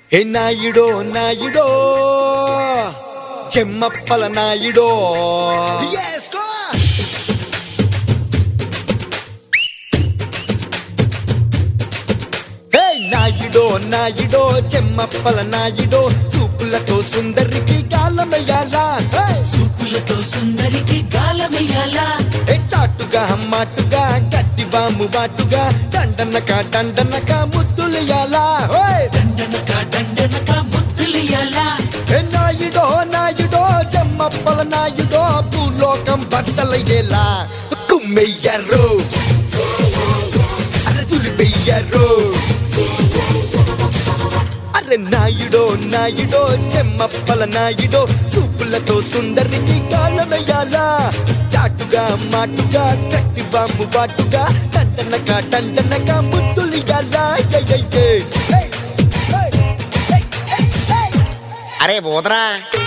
ఏ నాయుడో నాయుడో చెమ్మప్పల నాయుడో Yes, go! హే నాయుడో నాయుడో చెమ్మప్పల నాయుడో చూపులతో సుందరికి గాలమయ్యాలా హే! చూపులతో సుందరికి గాలమేయాలా ఏ చాటుగా మాటుగా గట్టి బాము బాటుగా దండనక దండనక ముద్దులయ్యాలా హోయ్! దండనక దండనక ముద్దులియాలా ఏ నాయుడో నాయుడో జమ్మప్పల నాయుడో భూలోకం బట్టలయ్యేలా కుమ్మెయ్యారు అరే తులిపెయ్యారు అరే నాయుడో నాయుడో చెమ్మప్పల నాయుడో చూపులతో సుందరికి కాలమయ్యాలా చాటుగా మాటుగా కట్టి బాంబు బాటుగా దండనక దండనక ముద్దులియాలా అరే పోదరా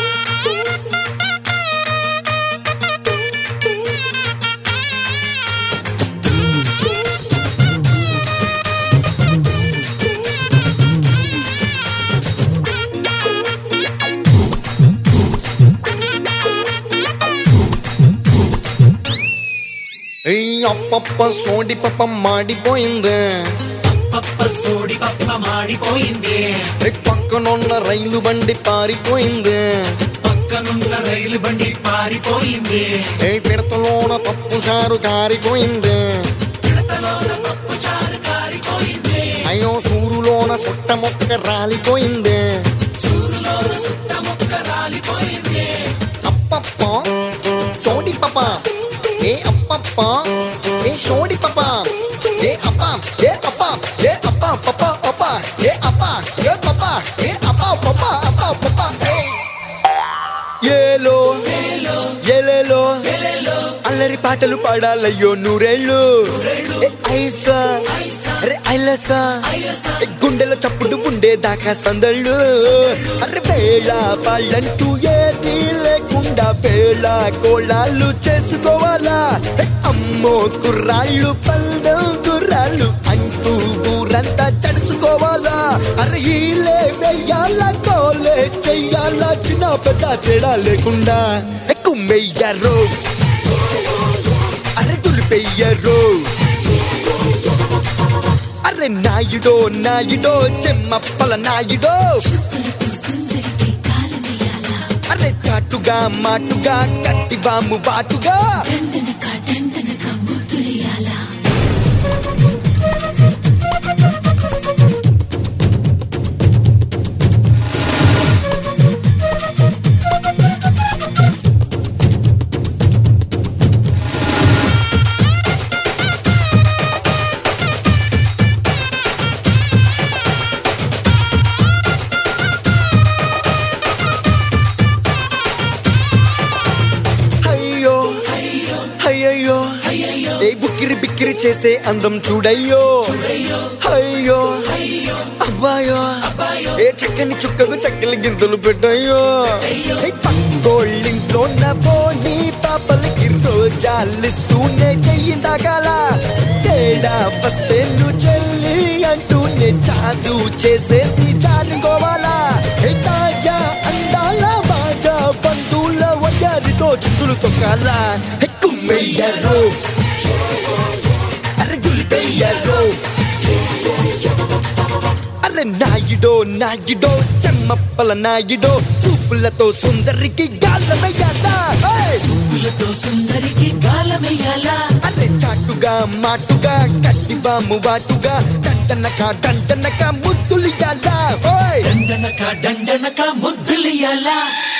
అప్పప్ప సోడి పప్ప మాడిపోయింది పప్ప సోడి పప్ప మాడిపోయింది ఏ పక్కనున్న రైలు బండి పారిపోయింది పక్కనున్న రైలు బండి పారిపోయింది ఏ పిడతలోన పప్పు చారు కారిపోయింది పిడతలోన పప్పు చారు కారిపోయింది అయ్యో సూరులోన సుట్ట మొక్క రాలిపోయింది చూరులోన సుట్ట ముక్క రాలిపోయింది అప్పప్ప సోడి పప్ప ఏ అప్పప్ప ఏ సోడి పప్ప ఏ అప్ప ఏ అప్ప ఏ అప్ప పప్ప అప్ప ఏ అప్ప ఏ పప్ప ఏ అప్ప పప్ప అప్ప పప్ప ఏ ఏలో ఏలేలో అల్లరి పాటలు పాడాలయ్యో నూరేళ్ళు ఏ ఐసా అరే ఐలసా ఏ గుండెలో చప్పుడు ఉండేదాకా సందళ్ళు అరే వేళ వాళ్ళంటూ ఏది లేకుండా వేళ కోళాలు చేసుకోవాలా ఏ అమ్మో కుర్రాళ్ళు పందం కుర్రాళ్ళు అంటూ ఊరంతా చడుచుకోవాలా అరే ఈలే వెయ్యాలా కోలే చెయ్యాలా చిన్న పెద్ద తేడా లేకుండా ఏ కుమ్మెయ్యారు అరే తులిపెయ్యారు అరే నాయుడో నాయుడో చెమ్మప్పల నాయుడో సుందరికి కాలమేయాలా అరే చాటుగా మాటుగా కట్టి బాము బాటుగా దండనక దండనక ముద్దులియాలా అయ్యో అయ్యయ్యో ఏ బుక్కిరి బిక్కిరి చేసే అందం చూడయ్యో అయ్యో అబ్బాయో ఏ చక్కని చుక్కకు చక్కని గింతలు పెట్టయ్యో ఏ పక్కోళ్ళింట్లో నవ్వోని పాపలకి రోజాలిస్తూనే చెయ్యి తగాల తేడా వస్తే నువ్వు చెల్లి అంటూనే చాదు చేసేసి చాలుకోవాలా ఏ తాజా అందాల బాజా బంధువుల వయ్యారితో చిందులు తొక్కాల కుమ్మెయ్యారు అరే గుల్బెయ్యారు అరే నాయుడో నాయుడో చెమ్మప్పల నాయుడో చూపులతో సుందరికి గాలమయ్యాలా ఏయ్! పూలతో సుందరికి గాలమేయాలా అరే చాటుగా మాటుగా కట్టి బాము బాటుగా దండనక దండనక ముద్దులియాలా ఓయ్ దండనక దండనక ముద్దులియాలా